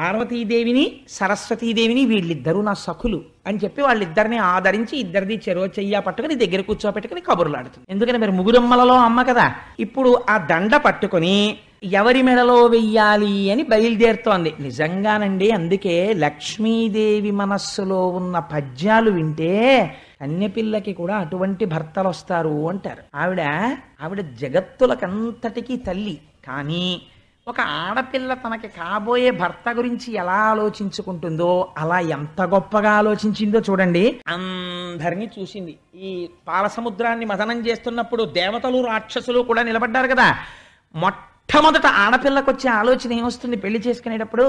పార్వతీదేవిని సరస్వతీదేవిని వీళ్ళిద్దరూ నా సఖులు అని చెప్పి వాళ్ళిద్దరిని ఆదరించి ఇద్దరిది చెరో చెయ్య పట్టుకుని దగ్గర కూర్చోపెట్టుకుని కబుర్లాడుతుంది ఎందుకంటే మరి ముగ్గురమ్మలలో అమ్మ కదా ఇప్పుడు ఆ దండ పట్టుకొని ఎవరి మెడలో వెయ్యాలి అని బయలుదేరుతోంది నిజంగానండి అందుకే లక్ష్మీదేవి మనస్సులో ఉన్న పద్యాలు వింటే కన్యపిల్లకి కూడా అటువంటి భర్తలు వస్తారు అంటారు ఆవిడ ఆవిడ జగత్తులకంతటికీ తల్లి కానీ ఒక ఆడపిల్ల తనకి కాబోయే భర్త గురించి ఎలా ఆలోచించుకుంటుందో అలా ఎంత గొప్పగా ఆలోచించిందో చూడండి అందరినీ చూసింది ఈ పాల సముద్రాన్ని మదనం చేస్తున్నప్పుడు దేవతలు రాక్షసులు కూడా నిలబడ్డారు కదా మొట్టమొదట ఆడపిల్లకు వచ్చే ఆలోచన ఏమొస్తుంది పెళ్లి చేసుకునేటప్పుడు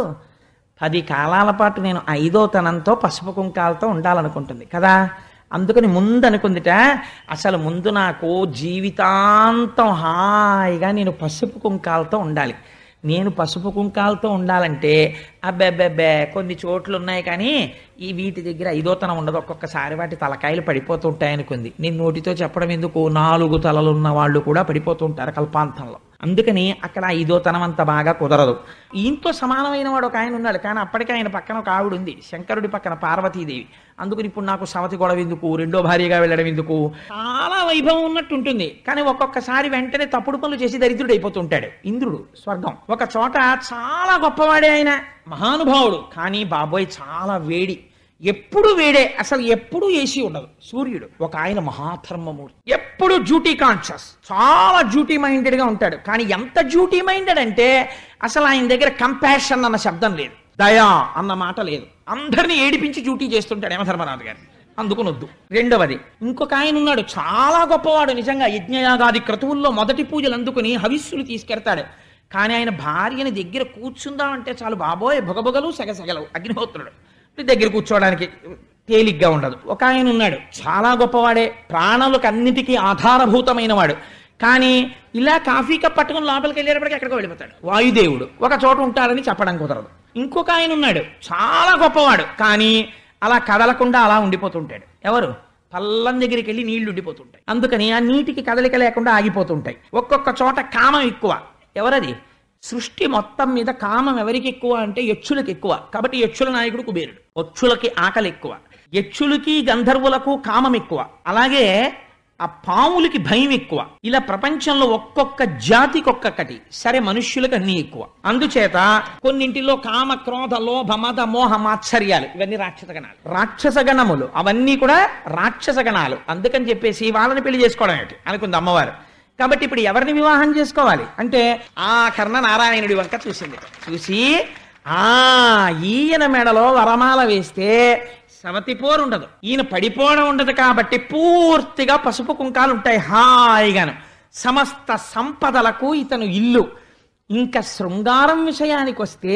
పది కాలాల పాటు నేను ఐదో తనంతో పసుపు కుంకాలతో ఉండాలనుకుంటుంది కదా అందుకని ముందు అనుకుందిట అసలు ముందు నాకు జీవితాంతం హాయిగా నేను పసుపు కుంకాలతో ఉండాలి నేను పసుపు కుంకాలతో ఉండాలంటే అబ్బెబ్బెబ్బే కొన్ని చోట్లు ఉన్నాయి కానీ ఈ వీటి దగ్గర ఐదోతనం ఉండదు ఒక్కొక్కసారి వాటి తలకాయలు పడిపోతూ ఉంటాయి అనుకుంది నేను నోటితో చెప్పడం ఎందుకు నాలుగు తలలున్న వాళ్ళు కూడా పడిపోతూ ఉంటారు కల్పాంతంలో అందుకని అక్కడ ఐదోతనం అంత బాగా కుదరదు ఈయనతో సమానమైన వాడు ఒక ఆయన ఉన్నాడు కానీ అప్పటికే ఆయన పక్కన ఒక ఆవిడ ఉంది శంకరుడి పక్కన పార్వతీదేవి అందుకని ఇప్పుడు నాకు సవతి గొడవ ఎందుకు రెండో భార్యగా వెళ్ళడం ఎందుకు చాలా వైభవం ఉన్నట్టు ఉంటుంది కానీ ఒక్కొక్కసారి వెంటనే తప్పుడు పనులు చేసి దరిద్రుడు అయిపోతుంటాడు ఇంద్రుడు స్వర్గం ఒక చోట చాలా గొప్పవాడే ఆయన మహానుభావుడు కానీ బాబోయ్ చాలా వేడి ఎప్పుడు వేడే అసలు ఎప్పుడు ఏసీ ఉండదు సూర్యుడు ఒక ఆయన మహాధర్మమూర్తి ఎప్పుడు డ్యూటీ కాన్షియస్ చాలా డ్యూటీ మైండెడ్ గా ఉంటాడు కానీ ఎంత డ్యూటీ మైండెడ్ అంటే అసలు ఆయన దగ్గర కంపాషన్ అన్న శబ్దం లేదు దయా అన్న మాట లేదు అందరినీ ఏడిపించి డ్యూటీ చేస్తుంటాడు యమధర్మరాజు గారు అందుకునొద్దు రెండవది ఇంకొక ఆయన ఉన్నాడు చాలా గొప్పవాడు నిజంగా యజ్ఞయాగాది క్రతువుల్లో మొదటి పూజలు అందుకుని హవిస్సులు తీసుకెడతాడు కానీ ఆయన భార్యని దగ్గర కూర్చుందామంటే చాలు బాబోయ్ భొగభొగలు సెగసెగలవు అగ్నిహోత్రుడు దగ్గర కూర్చోవడానికి తేలిగ్గా ఉండదు ఒక ఆయన ఉన్నాడు చాలా గొప్పవాడే ప్రాణులకు అన్నిటికీ ఆధారభూతమైన వాడు కానీ ఇలా కాఫీ కప్ పట్టుకుని లోపలికి వెళ్ళేటప్పటికి ఎక్కడికో వెళ్ళిపోతాడు వాయుదేవుడు ఒక చోట ఉంటాడని చెప్పడం కుదరదు ఇంకొక ఆయన ఉన్నాడు చాలా గొప్పవాడు కానీ అలా కదలకుండా అలా ఉండిపోతుంటాడు ఎవరు పల్లం దగ్గరికి వెళ్ళి నీళ్లు ఉండిపోతుంటాయి అందుకని ఆ నీటికి కదలిక లేకుండా ఆగిపోతుంటాయి ఒక్కొక్క చోట కామం ఎక్కువ ఎవరది సృష్టి మొత్తం మీద కామం ఎవరికి ఎక్కువ అంటే యక్షులకు ఎక్కువ కాబట్టి యక్షుల నాయకుడు కుబేరుడు యక్షులకి ఆకలి ఎక్కువ యక్షులకి గంధర్వులకు కామం ఎక్కువ అలాగే ఆ పాములకి భయం ఎక్కువ ఇలా ప్రపంచంలో ఒక్కొక్క జాతికి ఒక్కొక్కటి సరే మనుష్యులకు అన్ని ఎక్కువ అందుచేత కొన్నింటిలో కామ క్రోధ లోభ మద మోహ మాత్సర్యాలు ఇవన్నీ రాక్షస గణాలు రాక్షస గణములు అవన్నీ కూడా రాక్షస గణాలు అందుకని చెప్పేసి వాళ్ళని పెళ్లి చేసుకోవడం ఏంటి అనుకుంది అమ్మవారు కాబట్టి ఇప్పుడు ఎవరిని వివాహం చేసుకోవాలి అంటే ఆ కర్ణ నారాయణుడి వంక చూసింది చూసి ఆ ఈయన మెడలో వరమాల వేస్తే సవతి పోరు ఉండదు ఈయన పడిపోవడం ఉండదు కాబట్టి పూర్తిగా పసుపు కుంకాలు ఉంటాయి హాయిగాను సమస్త సంపదలకు ఇతను ఇల్లు ఇంకా శృంగారం విషయానికి వస్తే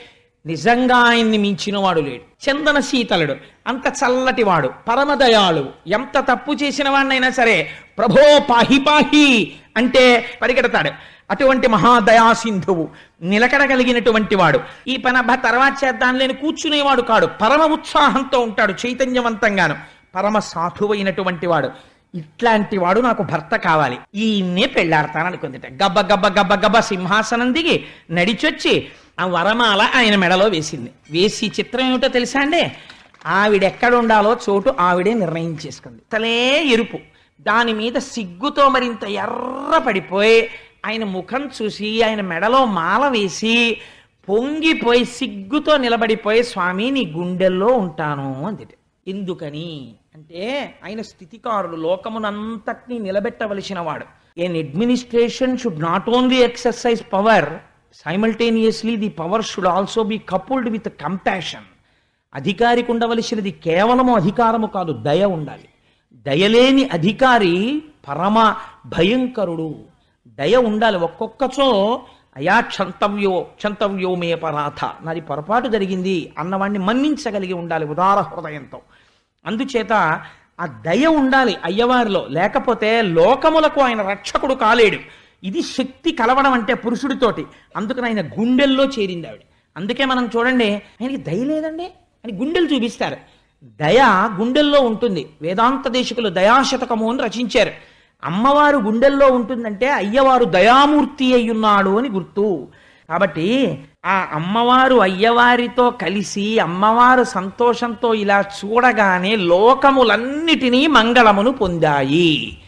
నిజంగా ఆయన్ని మించిన వాడు లేడు చందన శీతలుడు అంత చల్లటి వాడు పరమదయాళు ఎంత తప్పు చేసిన వాడినైనా సరే ప్రభో పాహి పాహి అంటే పరిగెడతాడు అటువంటి మహాదయా సింధువు నిలకడ కలిగినటువంటి వాడు ఈ పని అబ్బా తర్వాత చేద్దాం లేని కూర్చునేవాడు కాడు పరమ ఉత్సాహంతో ఉంటాడు చైతన్యవంతంగాను పరమ సాధువైనటువంటి వాడు ఇట్లాంటి వాడు నాకు భర్త కావాలి ఈయన్నే పెళ్ళాడతాననుకుందిట గబ్బ గబ్బ గబ్బ గబ్బ సింహాసనం దిగి నడిచొచ్చి ఆ వరమాల ఆయన మెడలో వేసింది వేసి చిత్రం ఏమిటో తెలుసా అండి ఆవిడ ఎక్కడ ఉండాలో చోటు ఆవిడే నిర్ణయం చేసుకుంది తలే ఎరుపు దాని మీద సిగ్గుతో మరింత ఎర్ర పడిపోయి ఆయన ముఖం చూసి ఆయన మెడలో మాల వేసి పొంగిపోయి సిగ్గుతో నిలబడిపోయి స్వామి నీ గుండెల్లో ఉంటాను అంది ఎందుకని అంటే ఆయన స్థితికారుడు లోకమునంతటినీ నిలబెట్టవలసిన వాడు an administration should not only exercise power simultaneously the power should also be coupled with compassion అధికారికి ఉండవలసినది కేవలము అధికారము కాదు దయ ఉండాలి దయలేని అధికారి పరమ భయంకరుడు దయ ఉండాలి ఒక్కొక్కచో అయా క్షంతవ్యో క్షంతవ్యో మే పరాథ నాది పొరపాటు జరిగింది అన్నవాణ్ణి మన్నించగలిగి ఉండాలి ఉదార హృదయంతో అందుచేత ఆ దయ ఉండాలి అయ్యవారిలో లేకపోతే లోకములకు ఆయన రక్షకుడు కాలేడు ఇది శక్తి కలవడం అంటే పురుషుడితోటి అందుకని ఆయన గుండెల్లో చేరింది ఆవిడ అందుకే మనం చూడండి ఆయనకి దయ లేదండి అని గుండెలు చూపిస్తారు దయ గుండెల్లో ఉంటుంది వేదాంత దేశకులు దయాశతకము అని రచించారు అమ్మవారు గుండెల్లో ఉంటుందంటే అయ్యవారు దయామూర్తి అయ్యున్నాడు అని గుర్తు కాబట్టి ఆ అమ్మవారు అయ్యవారితో కలిసి అమ్మవారు సంతోషంతో ఇలా చూడగానే లోకములన్నిటినీ మంగళమును పొందాయి